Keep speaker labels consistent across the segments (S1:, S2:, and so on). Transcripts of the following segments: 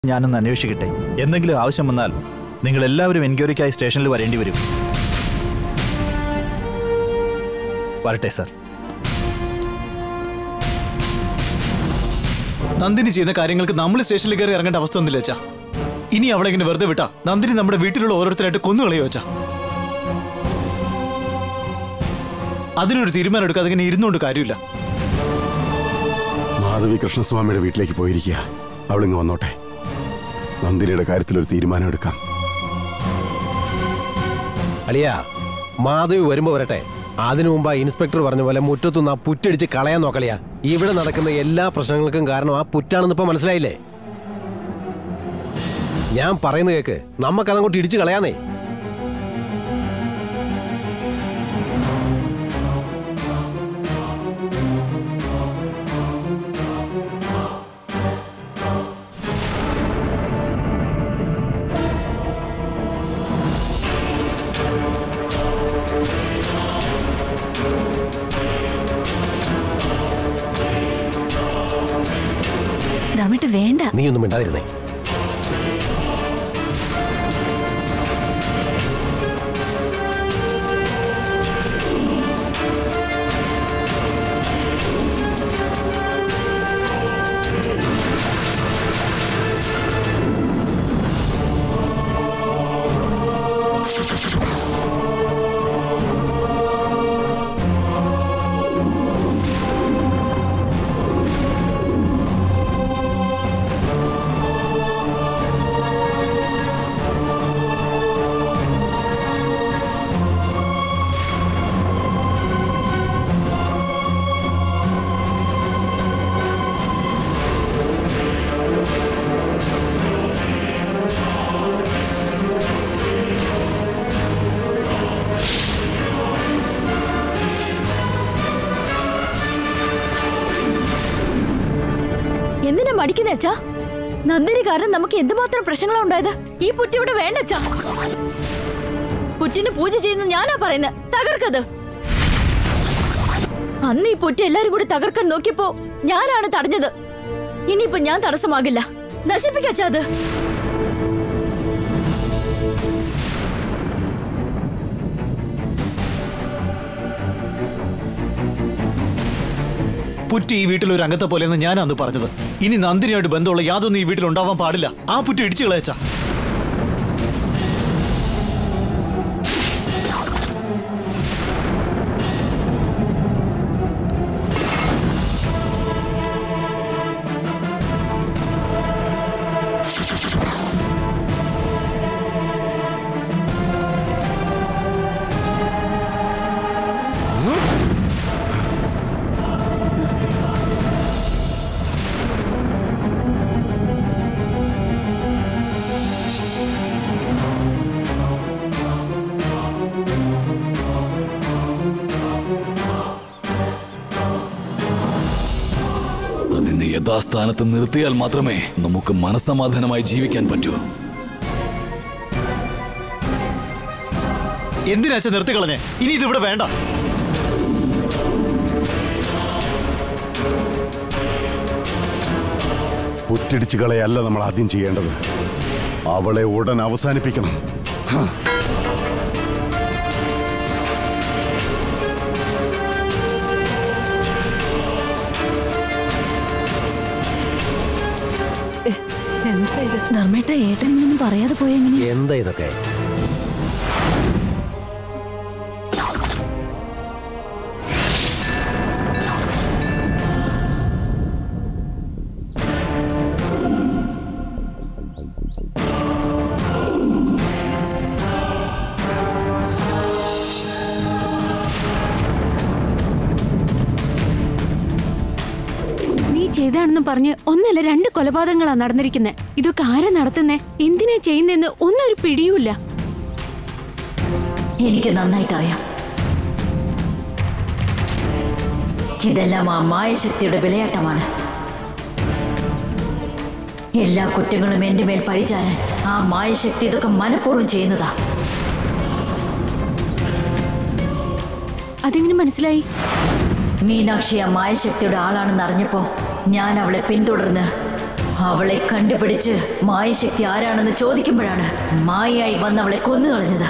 S1: ഞാനൊന്ന് അന്വേഷിക്കട്ടെ എന്തെങ്കിലും ആവശ്യം വന്നാൽ നിങ്ങൾ എല്ലാവരും എൻക്വയറിക്കായി സ്റ്റേഷനിൽ വരേണ്ടി വരും വരട്ടെ സർ
S2: നന്ദിനി ചെയ്യുന്ന കാര്യങ്ങൾക്ക് നമ്മൾ സ്റ്റേഷനിൽ കയറി ഇറങ്ങേണ്ട അവസ്ഥ ഒന്നുമില്ല അച്ഛാ ഇനി അവളെ ഇങ്ങനെ വെറുതെ വിട്ടാ നന്ദിനി നമ്മുടെ വീട്ടിലുള്ള ഓരോരുത്തരായിട്ട് കൊന്നുകളയോ അച്ഛാ അതിനൊരു തീരുമാനം എടുക്കാതെ ഇങ്ങനെ ഇരുന്നുകൊണ്ട് കാര്യമില്ല
S3: മാധവി കൃഷ്ണസ്വാമിയുടെ വീട്ടിലേക്ക് പോയിരിക്കുക അവളിങ്ങ് വന്നോട്ടെ നന്ദിനിയുടെ കാര്യത്തിൽ ഒരു തീരുമാനം എടുക്കാം
S4: അളിയ മാധവി വരുമ്പോ വരട്ടെ അതിനു മുമ്പ് ആ ഇൻസ്പെക്ടർ പറഞ്ഞ പോലെ മുറ്റത്തുനിന്ന് ആ പുറ്റടിച്ച് കളയാൻ നോക്കളിയാ ഇവിടെ നടക്കുന്ന എല്ലാ പ്രശ്നങ്ങൾക്കും കാരണം ആ പുറ്റാണെന്ന് ഇപ്പൊ മനസ്സിലായില്ലേ ഞാൻ പറയുന്ന കേക്ക് നമുക്കതങ്ങോട്ട് ഇടിച്ചു കളയാന്നേ
S5: ധർമ്മേട്ട വേണ്ട
S4: നീ ഒന്നും മിണ്ടാതിരുന്നേ
S5: എന്തിനാ മടിക്കുന്നേ അച്ഛാ നന്ദിനി കാരണം നമുക്ക് എന്തുമാത്രം പ്രശ്നങ്ങളാ ഉണ്ടായത് ഈ പുറ്റ് ഇവിടെ വേണ്ട അച്ഛാ പുറ്റിന് പൂജ ചെയ്യുന്ന ഞാനാ പറയുന്നത് തകർക്കത് അന്ന് ഈ പുറ്റ് എല്ലാരും കൂടി തകർക്കാൻ നോക്കിയപ്പോ ഞാനാണ് തടഞ്ഞത് ഇനിയിപ്പോ ഞാൻ തടസ്സമാകില്ല നശിപ്പിക്കച്ചാ അത്
S2: പുറ്റ് ഈ വീട്ടിൽ ഒരു അംഗത്തെ പോലെയെന്ന് ഞാൻ അന്ന് പറഞ്ഞത് ഇനി നന്ദിനിയായിട്ട് ബന്ധമുള്ള യാതൊന്നും ഈ വീട്ടിൽ ഉണ്ടാവാൻ പാടില്ല ആ പുറ്റ് ഇടിച്ചു കളയച്ചാ
S6: അതിനെ യഥാസ്ഥാനത്ത് നിർത്തിയാൽ മാത്രമേ നമുക്ക് മനസമാധാനമായി ജീവിക്കാൻ പറ്റൂ
S2: എന്തിനാ അച്ഛൻ നിർത്തിക്കളഞ്ഞേ ഇനി ഇതിവിടെ വേണ്ട
S3: പുറ്റിടിച്ചു കളയല്ല നമ്മൾ ആദ്യം ചെയ്യേണ്ടത് അവളെ ഉടൻ അവസാനിപ്പിക്കണം
S5: ധർമ്മേട്ട ഏട്ടൻ ഇങ്ങനൊന്നും പറയാതെ പോയ എങ്ങനെ
S4: എന്താ ഇതൊക്കെ
S7: നീ ചെയ്താണെന്നും പറഞ്ഞ് ഒന്നല്ല രണ്ട് കൊലപാതകങ്ങളാ നടന്നിരിക്കുന്നത് ഇതൊക്കെ ആരാ നടത്തുന്നേ എന്തിനാ ചെയ്യുന്നതെന്ന് ഒന്നും ഒരു പിടിയുമില്ല
S5: എനിക്ക് നന്നായിട്ട് അറിയാം ഇതെല്ലാം ആ മായശക്തിയുടെ വിളയാട്ടമാണ് എല്ലാ കുറ്റങ്ങളും എന്റെ മേൽ പഴിചാരാൻ ആ മായശക്തി ഇതൊക്കെ മനഃപൂർവ്വം ചെയ്യുന്നതാ
S7: അതെങ്ങനെ മനസ്സിലായി
S5: മീനാക്ഷി ആ മായശക്തിയുടെ ആളാണെന്ന് അറിഞ്ഞപ്പോ ഞാൻ അവളെ പിന്തുടർന്ന് അവളെ കണ്ടുപിടിച്ച് മായശക്തി ആരാണെന്ന് ചോദിക്കുമ്പോഴാണ് മായയായി വന്നവളെ കൊന്നുകളഞ്ഞത്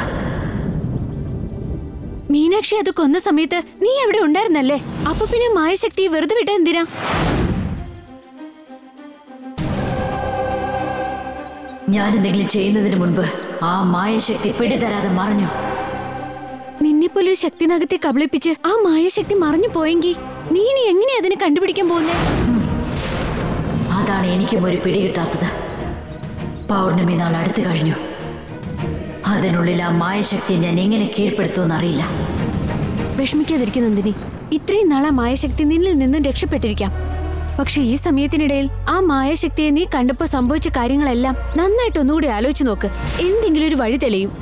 S7: മീനാക്ഷി അത് കൊന്ന സമയത്ത് നീ അവിടെ ഉണ്ടായിരുന്നല്ലേ അപ്പൊ പിന്നെ മായശക്തി വെറുതെ വിട്ട എന്തിനാ
S5: ഞാൻ എന്തെങ്കിലും ചെയ്യുന്നതിന് മുൻപ് ആ മായശക്തി പിടിതരാതെ മറഞ്ഞു
S7: നിന്നെപ്പോലൊരു ശക്തിനകത്തെ കബളിപ്പിച്ച് ആ മായശക്തി മറഞ്ഞു പോയെങ്കിൽ നീ ഇനി എങ്ങനെയാ അതിനെ കണ്ടുപിടിക്കാൻ പോകുന്നേ
S5: അതാണ് എനിക്കും ഒരു പിടികിട്ടാത്തത് പൗർണമി നാൾ അടുത്തു കഴിഞ്ഞു അതിനുള്ളിൽ ആ മായശക്തിയെ ഞാൻ എങ്ങനെ കീഴ്പ്പെടുത്തുമെന്നറിയില്ല
S7: വിഷമിക്കാതിരിക്കും നന്ദിനി ഇത്രയും നാളെ മായശക്തി നിന്നിൽ നിന്നും രക്ഷപ്പെട്ടിരിക്കാം പക്ഷെ ഈ സമയത്തിനിടയിൽ ആ മായശക്തിയെ നീ കണ്ടപ്പോ സംഭവിച്ച കാര്യങ്ങളെല്ലാം നന്നായിട്ട് ഒന്നുകൂടി ആലോചിച്ചു നോക്ക് എന്തെങ്കിലും ഒരു വഴി തെളിയും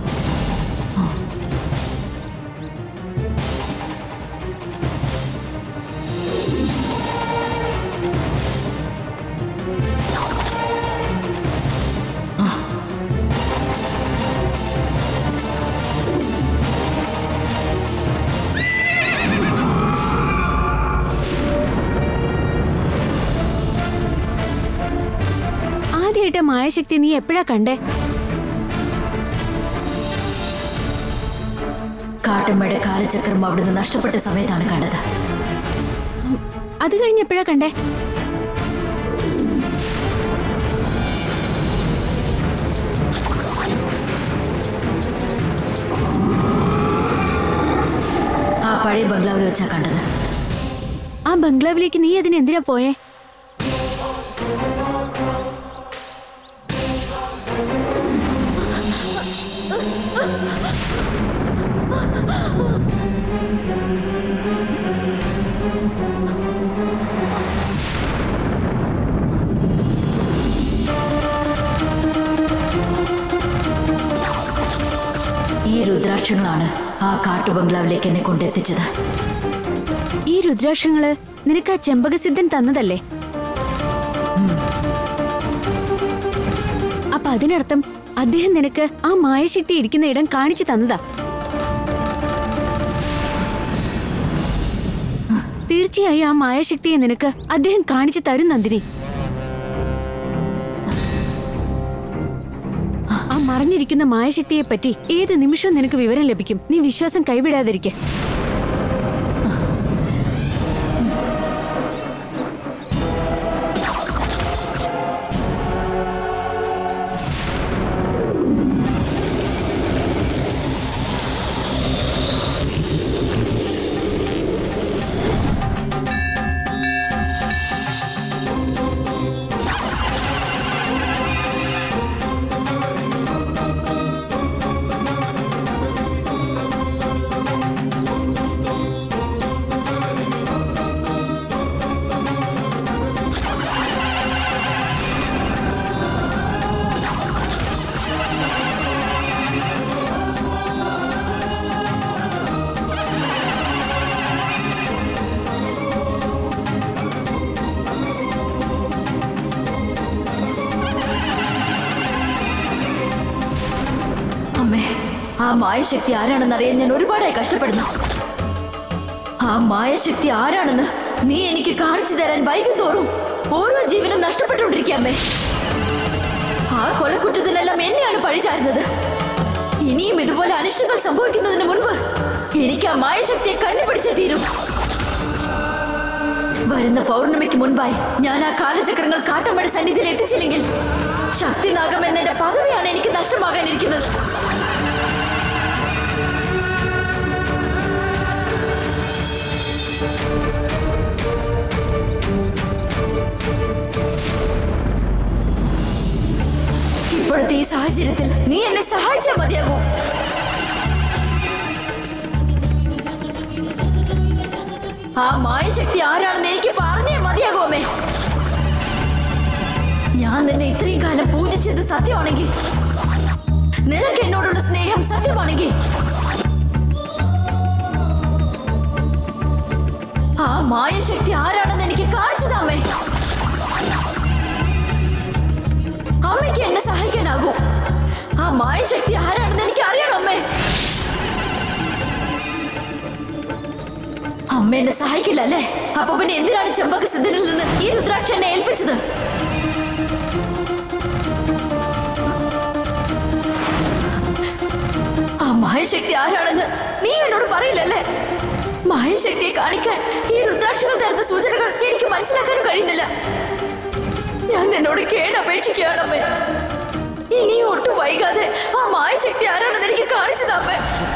S7: ആദ്യമായിട്ട് മായശക്തി നീ എപ്പോഴാ കണ്ടേ
S5: കാട്ടമ്മയുടെ കാലചക്രം അവിടുന്ന് നഷ്ടപ്പെട്ട സമയത്താണ് കണ്ടത്
S7: അത് കഴിഞ്ഞ് എപ്പോഴാ കണ്ടേ
S5: ആ പഴയ ബംഗ്ലാവിൽ വെച്ചാ കണ്ടത്
S7: ആ ബംഗ്ലാവിലേക്ക് നീ അതിന് എന്തിനാ പോയേ
S5: ഈ രുദ്രാക്ഷങ്ങളാണ് ആ കാട്ടു ബംഗ്ലാവിലേക്ക് എന്നെ കൊണ്ടെത്തിച്ചത്
S7: ഈ രുദ്രാക്ഷങ്ങള് നിനക്ക് ആ ചെമ്പകസിദ്ധൻ തന്നതല്ലേ അപ്പൊ അതിനർത്ഥം അദ്ദേഹം നിനക്ക് ആ മായശക്തി ഇരിക്കുന്ന ഇടം കാണിച്ചു തന്നതാ തീർച്ചയായും ആ മായശക്തിയെ നിനക്ക് അദ്ദേഹം കാണിച്ചു തരും നന്ദിനി ആ മറഞ്ഞിരിക്കുന്ന മായശക്തിയെ പറ്റി ഏത് നിമിഷവും നിനക്ക് വിവരം ലഭിക്കും നീ വിശ്വാസം കൈവിടാതിരിക്കെ
S5: അമ്മേ ആ മായശക്തി ആരാണെന്ന് അറിയാൻ ഞാൻ ഒരുപാടായി കഷ്ടപ്പെടുന്നു ആ മായശക്തി ആരാണെന്ന് നീ എനിക്ക് കാണിച്ചു തരാൻ വൈകും തോറും ഓരോ ജീവനും നഷ്ടപ്പെട്ടുകൊണ്ടിരിക്കാമേ ആ കൊലക്കുറ്റത്തിനെല്ലാം എന്നെയാണ് പഴിചാരുന്നത് ഇനിയും ഇതുപോലെ അനിഷ്ടങ്ങൾ സംഭവിക്കുന്നതിന് മുൻപ് എനിക്ക് ആ മായശക്തിയെ കണ്ടുപിടിച്ചേ തീരും വരുന്ന പൗർണമിക്ക് മുൻപായി ഞാൻ ആ കാലചക്രങ്ങൾ കാട്ടമ്മയുടെ സന്നിധിയിൽ എത്തിച്ചില്ലെങ്കിൽ ശക്തിനാഗം എന്നെ പദവിയാണ് എനിക്ക് നഷ്ടമാകാനിരിക്കുന്നത് ഇപ്പോഴത്തെ ഈ സാഹചര്യത്തിൽ നീ എന്നെ സഹായിച്ചാൽ മതിയാകൂ ആ മായശക്തി ആരാണെന്ന് എനിക്ക് പറഞ്ഞേ മതിയാകൂ അമ്മേ ഞാൻ നിന്നെ ഇത്രയും കാലം പൂജിച്ചത് സത്യമാണെങ്കിൽ നിനക്ക് എന്നോടുള്ള സ്നേഹം സത്യമാണെങ്കിൽ ആ മായശക്തി ആരാണെന്ന് എനിക്ക് കാണിച്ചു താമേ അമ്മയ്ക്ക് എന്നെ സഹായിക്കാനാകൂ ആ മായശക്തി ആരാണെന്ന് എനിക്ക് അറിയണം അമ്മേ അമ്മ എന്നെ സഹായിക്കില്ല അല്ലേ അപ്പൊ പിന്നെ എന്തിനാണ് ചെമ്പക സിദ്ധനിൽ നിന്ന് ഈ രുദ്രാക്ഷ എന്നെ ഏൽപ്പിച്ചത് മായശക്തി ആരാണെന്ന് നീ എന്നോട് പറയില്ലല്ലേ മായശക്തിയെ കാണിക്കാൻ ഈ രുദ്രാക്ഷികൾ തരുന്ന സൂചനകൾ എനിക്ക് മനസ്സിലാക്കാൻ കഴിയുന്നില്ല ഞാൻ നിന്നോട് കേടപേക്ഷിക്കുകയാണ് അമ്മേ ഇനിയും ഒട്ടും വൈകാതെ ആ മായശക്തി ആരാണെന്ന് എനിക്ക് കാണിച്ചു തമ്മേ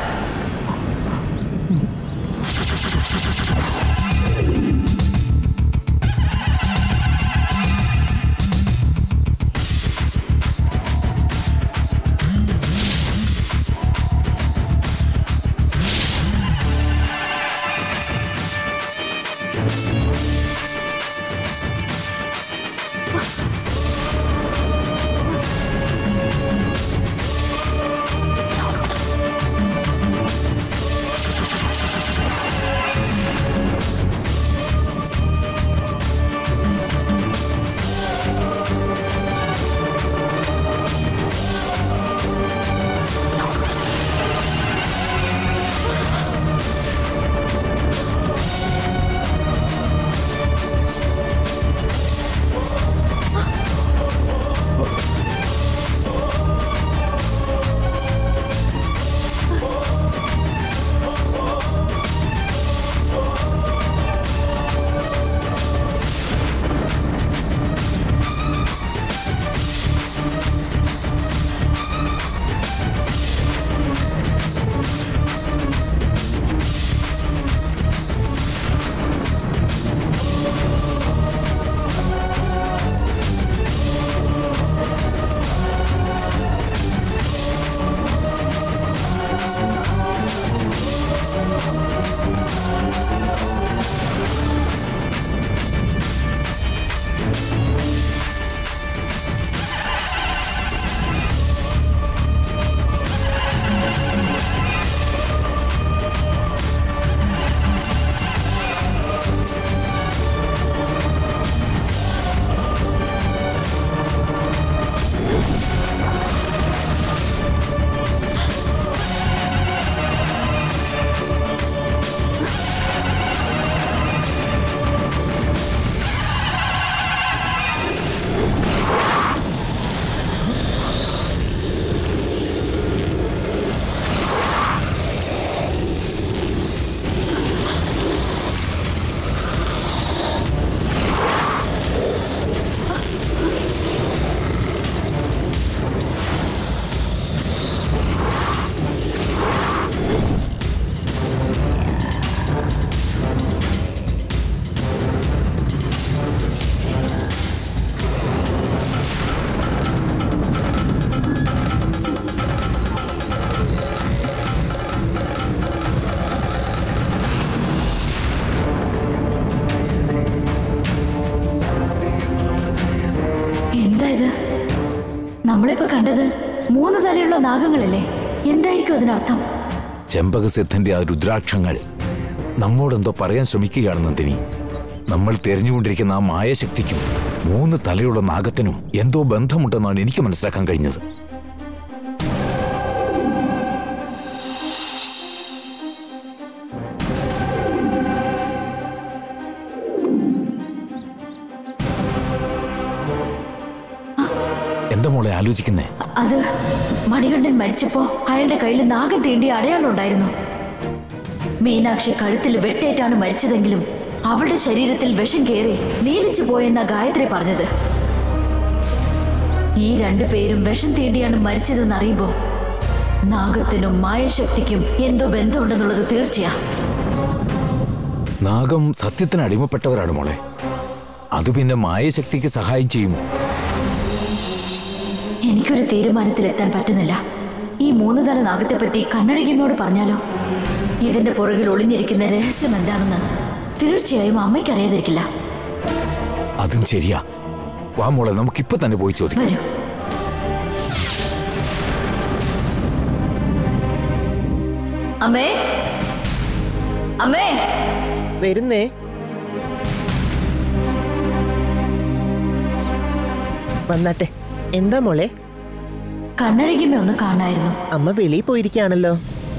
S5: എന്താ ഇത് നമ്മളിപ്പോ കണ്ടത് മൂന്ന് തലയുള്ള നാഗങ്ങളല്ലേ എന്തായിരിക്കും അതിനർത്ഥം
S8: ചെമ്പകസിദ്ധന്റെ ആ രുദ്രാക്ഷങ്ങൾ നമ്മോടെന്തോ പറയാൻ ശ്രമിക്കുകയാണ് നന്ദിനി നമ്മൾ തിരഞ്ഞുകൊണ്ടിരിക്കുന്ന ആ മായശക്തിക്കും മൂന്ന് തലയുള്ള നാഗത്തിനും എന്തോ ബന്ധമുണ്ടെന്നാണ് എനിക്ക് മനസ്സിലാക്കാൻ കഴിഞ്ഞത് എന്താ മോളെ ആലോചിക്കുന്നേ
S5: അത് മണികണ്ഠൻ മരിച്ചപ്പോ അയാളുടെ കയ്യിൽ നാഗം തീണ്ടിയ അടയാളം ഉണ്ടായിരുന്നു മീനാക്ഷി കഴുത്തിൽ വെട്ടേറ്റാണ് മരിച്ചതെങ്കിലും അവളുടെ ശരീരത്തിൽ വിഷം കയറി നീലിച്ചു പോയെന്ന ഗായത്രി പറഞ്ഞത് ഈ രണ്ടു പേരും വിഷം തീണ്ടിയാണ് മരിച്ചതെന്ന് അറിയുമ്പോ നാഗത്തിനും മായശക്തിക്കും എന്തോ ബന്ധമുണ്ടെന്നുള്ളത് തീർച്ചയാ
S8: നാഗം സത്യത്തിന് അടിമപ്പെട്ടവരാണ് മോളെ അത് പിന്നെ മായശക്തിക്ക് സഹായം ചെയ്യുമോ
S5: എനിക്കൊരു തീരുമാനത്തിലെത്താൻ പറ്റുന്നില്ല ഈ മൂന്ന് തല നാഗത്തെ പറ്റി കണ്ണഴകിനോട് പറഞ്ഞാലോ ഇതിന്റെ പുറകിൽ ഒളിഞ്ഞിരിക്കുന്ന രഹസ്യം എന്താണെന്ന് തീർച്ചയായും അമ്മയ്ക്ക് അറിയാതിരിക്കില്ല
S8: അതും ശരിയാ വാ മോളെ നമുക്കിപ്പോ തന്നെ പോയി ചോദിക്കാം
S5: വരൂ അമ്മേ അമ്മേ
S9: വരുന്നേ വന്നാട്ടെ എന്താ മോളെ
S5: കണ്ണഴകിമ്മ ഒന്ന് കാണായിരുന്നു
S9: അമ്മ വെളിയിൽ പോയിരിക്കുകയാണല്ലോ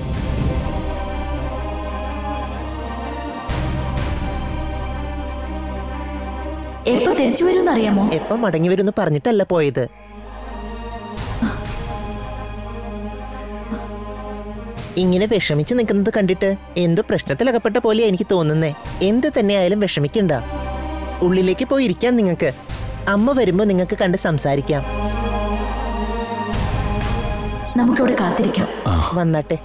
S5: എപ്പോ തിരിച്ചു വരുമെന്ന് അറിയാമോ
S9: എപ്പം മടങ്ങി വരുമെന്ന് പറഞ്ഞിട്ടല്ല പോയത് ഇങ്ങനെ വിഷമിച്ച് നിൽക്കുന്നത് കണ്ടിട്ട് എന്തോ പ്രശ്നത്തിലകപ്പെട്ട പോലെയാ എനിക്ക് തോന്നുന്നേ എന്ത് തന്നെയായാലും വിഷമിക്കണ്ട ഉള്ളിലേക്ക് പോയി ഇരിക്കാം നിങ്ങൾക്ക് അമ്മ വരുമ്പോ നിങ്ങൾക്ക് കണ്ട് സംസാരിക്കാം
S5: നമുക്കിവിടെ കാത്തിരിക്കാം
S9: വന്നാട്ടെ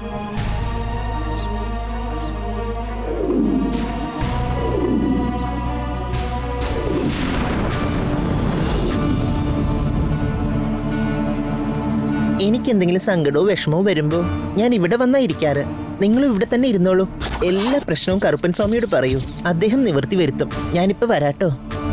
S9: എനിക്ക് എന്തെങ്കിലും സങ്കടമോ വിഷമമോ വരുമ്പോ ഞാൻ ഇവിടെ വന്നാ ഇരിക്കാറ് നിങ്ങൾ ഇവിടെ തന്നെ ഇരുന്നോളൂ എല്ലാ പ്രശ്നവും കറുപ്പൻ സ്വാമിയോട് പറയൂ അദ്ദേഹം നിവർത്തി വരുത്തും ഞാനിപ്പോ വരാട്ടോ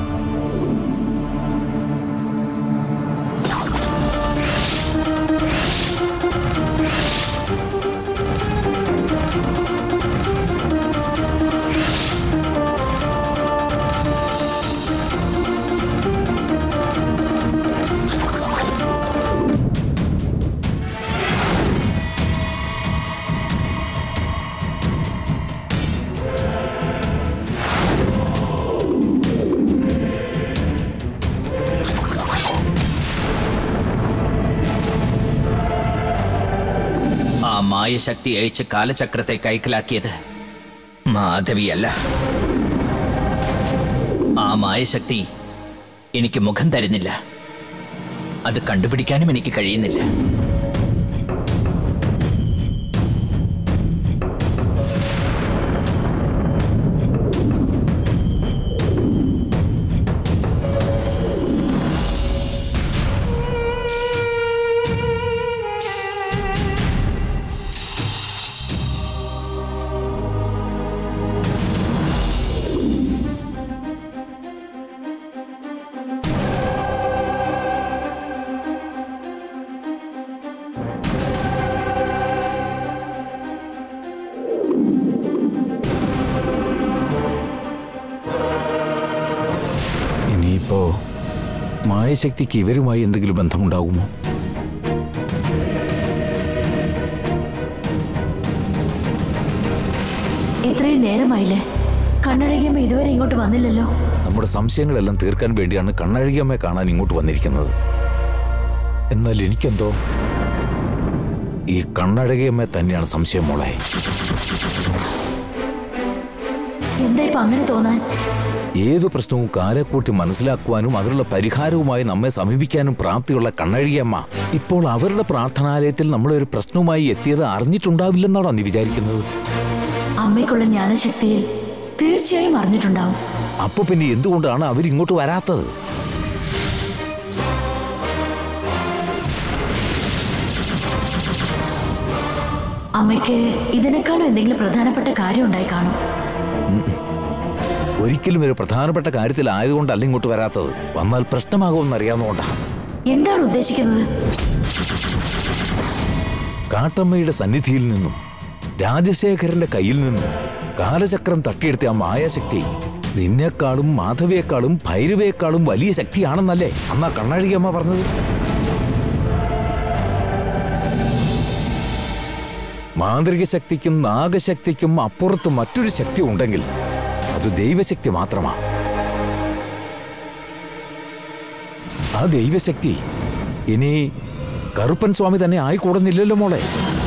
S10: ആ മായശക്തി അയച്ച് കാലചക്രത്തെ കൈക്കലാക്കിയത് മാധവിയല്ല ആ മായശക്തി എനിക്ക് മുഖം തരുന്നില്ല അത് കണ്ടുപിടിക്കാനും എനിക്ക് കഴിയുന്നില്ല
S8: ഇനിയിപ്പോ മായശക്തിക്ക് ഇവരുമായി എന്തെങ്കിലും ബന്ധമുണ്ടാകുമോ
S5: ഇത്രയും നേരമായില്ലേ കണ്ണഴകിയമ്മ ഇതുവരെ ഇങ്ങോട്ട് വന്നില്ലല്ലോ
S8: നമ്മുടെ സംശയങ്ങളെല്ലാം തീർക്കാൻ വേണ്ടിയാണ് കണ്ണഴകിയമ്മയെ കാണാൻ ഇങ്ങോട്ട് വന്നിരിക്കുന്നത് എന്നാൽ എനിക്കെന്തോ ഈ കണ്ണഴകിയമ്മയെ തന്നെയാണ് സംശയം മോളെ
S5: എന്താ ഇപ്പൊ അങ്ങനെ തോന്നാൻ
S8: ഏതു പ്രശ്നവും കാലക്കൂട്ടി മനസ്സിലാക്കുവാനും അതിനുള്ള പരിഹാരവുമായി നമ്മെ സമീപിക്കാനും പ്രാപ്തിയുള്ള കണ്ണഴകിയമ്മ ഇപ്പോൾ അവരുടെ പ്രാർത്ഥനാലയത്തിൽ നമ്മളെ ഒരു പ്രശ്നവുമായി എത്തിയത് അറിഞ്ഞിട്ടുണ്ടാവില്ലെന്നാണോ നീ വിചാരിക്കുന്നത്
S5: അമ്മയ്ക്കുള്ള ജ്ഞാനശക്തിയിൽ തീർച്ചയായും അറിഞ്ഞിട്ടുണ്ടാവും
S8: അപ്പൊ പിന്നെ എന്തുകൊണ്ടാണ് അവരിങ്ങോട്ട് വരാത്തത്
S5: അമ്മയ്ക്ക് ഇതിനേക്കാളും എന്തെങ്കിലും പ്രധാനപ്പെട്ട കാര്യം ഉണ്ടായി കാണും
S8: ഒരിക്കലും ഒരു പ്രധാനപ്പെട്ട കാര്യത്തിലായതുകൊണ്ടല്ല ഇങ്ങോട്ട് വരാത്തത് വന്നാൽ പ്രശ്നമാകുമെന്ന് അറിയാവുന്നതുകൊണ്ടാണ്
S5: എന്താണ് ഉദ്ദേശിക്കുന്നത്
S8: കാട്ടമ്മയുടെ സന്നിധിയിൽ നിന്നും രാജശേഖരന്റെ കയ്യിൽ നിന്നും കാലചക്രം തട്ടിയെടുത്ത ആ മായാശക്തി നിന്നെക്കാളും മാധവിയെക്കാളും ഭൈരവയെക്കാളും വലിയ ശക്തിയാണെന്നല്ലേ അന്നാ കണ്ണഴകിയമ്മ പറഞ്ഞത് മാന്ത്രിക ശക്തിക്കും നാഗശക്തിക്കും അപ്പുറത്ത് മറ്റൊരു ശക്തി ഉണ്ടെങ്കിൽ അത് ദൈവശക്തി മാത്രമാണ് ആ ദൈവശക്തി ഇനി കറുപ്പൻ സ്വാമി തന്നെ ആയിക്കൂടുന്നില്ലല്ലോ മോളെ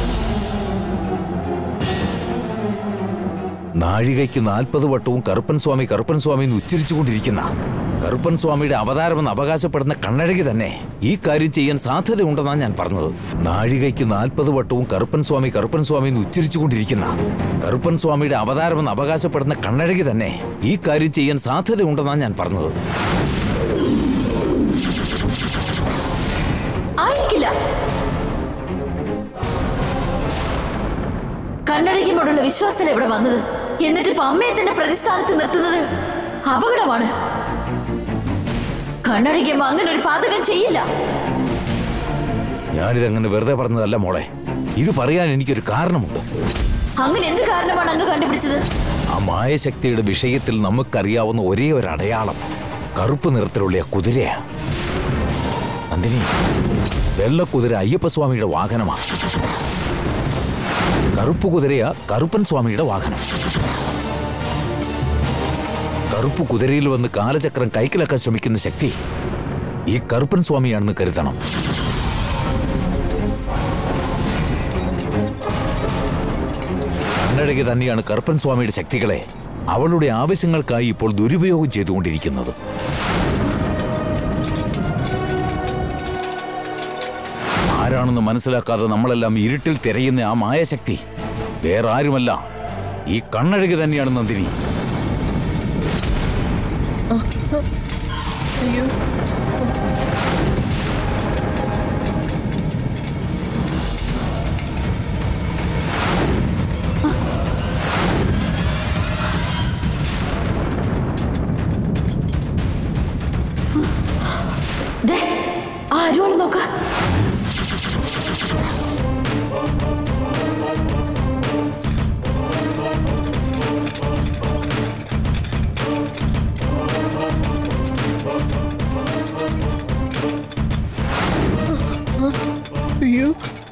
S8: നാഴികയ്ക്ക് നാൽപ്പത് വട്ടവും കറുപ്പൻ സ്വാമി കറുപ്പൻ സ്വാമി എന്ന് ഉച്ചരിച്ചുകൊണ്ടിരിക്കുന്ന കറുപ്പൻ സ്വാമിയുടെ അവതാരമെന്ന് അവകാശപ്പെടുന്ന കണ്ണഴകി തന്നെ ഈ കാര്യം ചെയ്യാൻ സാധ്യതയുണ്ടെന്നാണ് ഞാൻ പറഞ്ഞത് നാഴികയ്ക്ക് നാൽപ്പത് വട്ടവും കറുപ്പൻ സ്വാമി കറുപ്പൻ സ്വാമി എന്ന് ഉച്ചരിച്ചുകൊണ്ടിരിക്കുന്ന കറുപ്പൻ സ്വാമിയുടെ അവതാരമെന്ന് അവകാശപ്പെടുന്ന കണ്ണഴകി തന്നെ ഈ കാര്യം ചെയ്യാൻ സാധ്യതയുണ്ടെന്നാണ് ഞാൻ പറഞ്ഞത്
S5: ആയിരിക്കില്ല കണ്ണഴകിയോടുള്ള വിശ്വാസത്തിൽ ഇവിടെ വന്നത് എന്നിട്ട് ഇപ്പൊ അമ്മയെ തന്നെ പ്രതിസ്ഥാനത്ത് നിർത്തുന്നത് അപകടമാണ് കണ്ണഴകിയമ്മ അങ്ങനെ ഒരു പാതകം ചെയ്യില്ല
S8: ഞാനിതങ്ങനെ വെറുതെ പറഞ്ഞതല്ല മോളെ ഇത് പറയാൻ എനിക്കൊരു കാരണമുണ്ട്
S5: അങ്ങനെ എന്ത് കാരണമാണ് അങ്ങ് കണ്ടുപിടിച്ചത്
S8: ആ മായശക്തിയുടെ വിഷയത്തിൽ നമുക്കറിയാവുന്ന ഒരേ ഒരു അടയാളം കറുപ്പ് നിറത്തിലുള്ള ആ കുതിരയാ നന്ദിനി വെള്ളക്കുതിര അയ്യപ്പസ്വാമിയുടെ വാഹനമാണ് കറുപ്പ് കുതിരയാ കറുപ്പൻ സ്വാമിയുടെ വാഹനം കറുപ്പ് കുതിരയിൽ വന്ന് കാലചക്രം കൈക്കലാക്കാൻ ശ്രമിക്കുന്ന ശക്തി ഈ കറുപ്പൻ സ്വാമിയാണെന്ന് കരുതണം കണ്ണഴകി തന്നെയാണ് കറുപ്പൻ സ്വാമിയുടെ ശക്തികളെ അവളുടെ ആവശ്യങ്ങൾക്കായി ഇപ്പോൾ ദുരുപയോഗം ചെയ്തുകൊണ്ടിരിക്കുന്നത് ആരാണെന്ന് മനസ്സിലാക്കാതെ നമ്മളെല്ലാം ഇരുട്ടിൽ തിരയുന്ന ആ മായശക്തി വേറെ ആരുമല്ല ഈ കണ്ണഴകി തന്നെയാണ് നന്ദിനി
S9: അയ്യോ
S5: ദേ, ആരുമാണ് നോക്ക
S9: അയ്യോ